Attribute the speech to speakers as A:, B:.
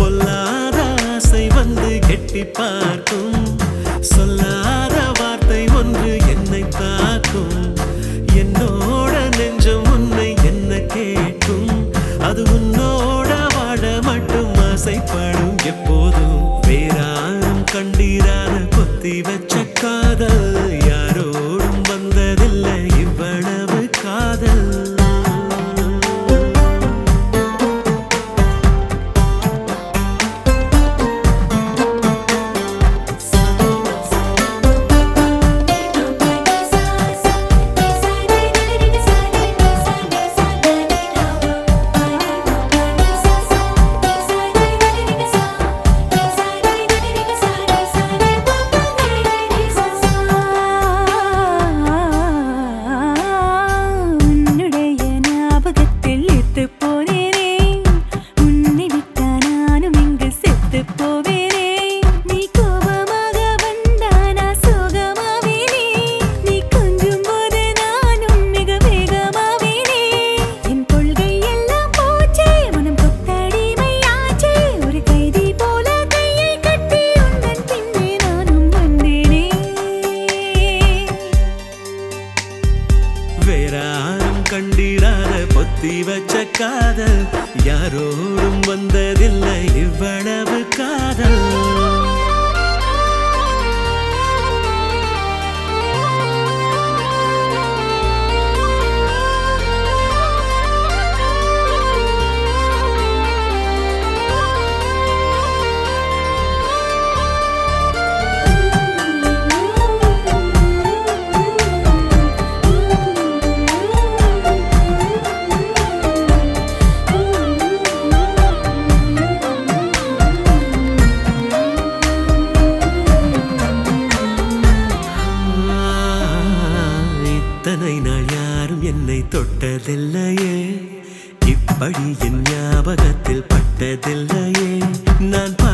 A: பொல்லாத ஆசை வந்து கெட்டி பார்க்கும் சொல்லாத வார்த்தை ஒன்று என்னை தாக்கும் என்னோட நெஞ்சம் உன்னை என்ன கேட்கும் அது உன்னோட வாழ மட்டும் ஆசைப்படும் எப்போதும் வேறாரும் கண்டீரான கொத்தி வச்ச காதல் யாரோடும் வந்ததில்லை இவ்வளவு காதல்
B: உன்னுடைய ஞாபகத்தில் இத்து போனேனே உன்னை விட்டா நானும் இங்கு செத்து போவேனே நீ கோபமாக வந்தா நான் சோகமாவேனே நீ கொஞ்சும் போது நானும் மிக வேகமாவேனே என் கொள்கை எல்லாம் போச்சே மனம் கொத்தடிமையாச்சே ஒரு கைதி போல கையை கட்டி உந்தன் பின்னே நானும் வந்தேனே
A: வேறாரும் கண்டிராத பொத்தி வச்ச காதல் யாரோடும் வந்ததில்லை இவ்வளவு காதல் ஆ, இத்தனை நாள் யாரும் என்னை தொட்டதில்லையே இப்படி என் ஞாபகத்தில் பட்டதில்லையே நான்